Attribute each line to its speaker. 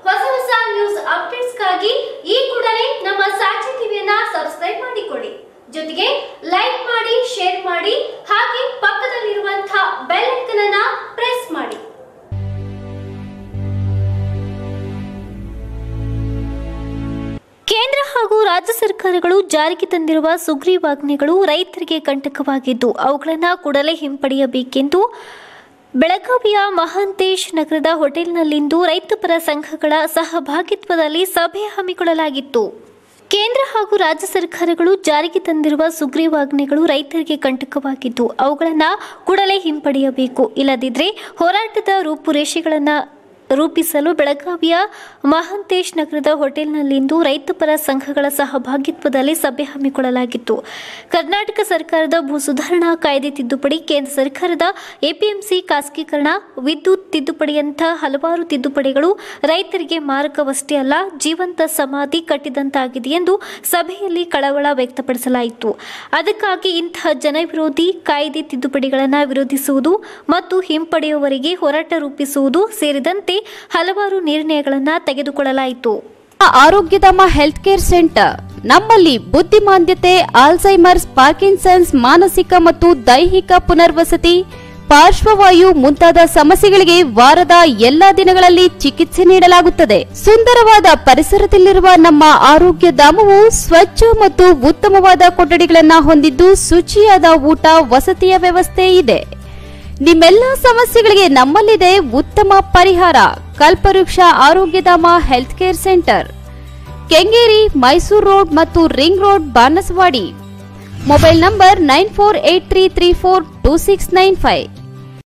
Speaker 1: ಹೊಸ ಹೊಸ ನ್ಯೂಸ್ ಅಪ್ಡೇಟ್ಸ್ಗಾಗಿ ಈ ಕೂಡಲೇ ನಮ್ಮ ಸಾಕ್ಷಿ ಟಿವಿಯನ್ನ ಸಬ್ಸ್ಕ್ರೈಬ್ ಮಾಡಿಕೊಳ್ಳಿ ಜೊತೆಗೆ ಲೈಕ್ ಮಾಡಿ ಶೇರ್ ಮಾಡಿ ಹಾಗೆ ಪಕ್ಕದಲ್ಲಿರುವಂತಹ ಬೆಲ್ ಐಕನ್ ಅನ್ನ ಪ್ರೆಸ್ ಮಾಡಿ ಕೇಂದ್ರ ಹಾಗೂ ರಾಜ್ಯ ಸರ್ಕಾರಗಳು ಜಾರಿಗೆ ತಂದಿರುವ ಸುಗ್ರೀವಾಜ್ಞೆಗಳು ರೈತರಿಗೆ ಕಂಟಕವಾಗಿದ್ದು ಅವುಗಳನ್ನು ಕೂಡಲೇ ಹಿಂಪಡೆಯಬೇಕೆಂದು ಬೆಳಗಾವಿಯ ಮಹಾಂತೇಶ್ ನಗರದ ಹೋಟೆಲ್ನಲ್ಲಿಂದು ರೈತಪರ ಸಂಘಗಳ ಸಹಭಾಗಿತ್ವದಲ್ಲಿ ಸಭೆ ಹಮ್ಮಿಕೊಳ್ಳಲಾಗಿತ್ತು ಕೇಂದ್ರ ಹಾಗೂ ರಾಜ್ಯ ಸರ್ಕಾರಗಳು ಜಾರಿಗೆ ತಂದಿರುವ ಸುಗ್ರೀವಾಜ್ಞೆಗಳು ರೈತರಿಗೆ ಕಂಟಕವಾಗಿದ್ದು ಅವುಗಳನ್ನು ಕೂಡಲೇ ಹಿಂಪಡೆಯಬೇಕು ಇಲ್ಲದಿದ್ದರೆ ಹೋರಾಟದ ರೂಪುರೇಷೆಗಳನ್ನು ರೂಪಿಸಲು ಬೆಳಗಾವಿಯ ಮಹಾಂತೇಶ್ ನಗರದ ಹೋಟೆಲ್ನಲ್ಲಿಂದು ರೈತಪರ ಸಂಘಗಳ ಸಹಭಾಗಿತ್ವದಲ್ಲಿ ಸಭೆ ಹಮ್ಮಿಕೊಳ್ಳಲಾಗಿತ್ತು ಕರ್ನಾಟಕ ಸರ್ಕಾರದ ಭೂ ಸುಧಾರಣಾ ಕಾಯ್ದೆ ತಿದ್ದುಪಡಿ ಕೇಂದ್ರ ಸರ್ಕಾರದ ಎಪಿಎಂಸಿ ಖಾಸಗೀಕರಣ ವಿದ್ಯುತ್ ತಿದ್ದುಪಡಿಯಂಥ ಹಲವಾರು ತಿದ್ದುಪಡಿಗಳು ರೈತರಿಗೆ ಮಾರಕವಷ್ಟೇ ಅಲ್ಲ ಜೀವಂತ ಸಮಾಧಿ ಕಟ್ಟಿದಂತಾಗಿದೆ ಎಂದು ಸಭೆಯಲ್ಲಿ ಕಳವಳ ವ್ಯಕ್ತಪಡಿಸಲಾಯಿತು ಅದಕ್ಕಾಗಿ ಇಂತಹ ಜನವಿರೋಧಿ ಕಾಯ್ದೆ ತಿದ್ದುಪಡಿಗಳನ್ನು ವಿರೋಧಿಸುವುದು ಮತ್ತು ಹಿಂಪಡೆಯುವವರಿಗೆ ಹೋರಾಟ ರೂಪಿಸುವುದು ಸೇರಿದಂತೆ ಹಲವಾರು ನಿರ್ಣಯಗಳನ್ನು ತೆಗೆದುಕೊಳ್ಳಲಾಯಿತು
Speaker 2: ಆರೋಗ್ಯಧಾಮ ಹೆಲ್ತ್ ಕೇರ್ ಸೆಂಟರ್ ನಮ್ಮಲ್ಲಿ ಬುದ್ಧಿಮಾಂದ್ಯತೆ ಆಲ್ಝೈಮರ್ಸ್ ಪಾರ್ಕಿನ್ಸನ್ಸ್ ಮಾನಸಿಕ ಮತ್ತು ದೈಹಿಕ ಪುನರ್ವಸತಿ ಪಾರ್ಶ್ವವಾಯು ಮುಂತಾದ ಸಮಸ್ಯೆಗಳಿಗೆ ವಾರದ ಎಲ್ಲಾ ದಿನಗಳಲ್ಲಿ ಚಿಕಿತ್ಸೆ ನೀಡಲಾಗುತ್ತದೆ ಸುಂದರವಾದ ಪರಿಸರದಲ್ಲಿರುವ ನಮ್ಮ ಆರೋಗ್ಯ ಧಾಮವು ಸ್ವಚ್ಛ ಮತ್ತು ಉತ್ತಮವಾದ ಕೊಠಡಿಗಳನ್ನು ಹೊಂದಿದ್ದು ಶುಚಿಯಾದ ಊಟ ವಸತಿಯ ವ್ಯವಸ್ಥೆ ಇದೆ ನಿಮ್ಮೆಲ್ಲ ಸಮಸ್ಯೆಗಳಿಗೆ ನಮ್ಮಲ್ಲಿದೆ ಉತ್ತಮ ಪರಿಹಾರ Kalpavriksha Arogyadhama health care centre Kengeri Mysuru road ಮತ್ತು ring road Banaswadi mobile number nine four eight three three four two six nine five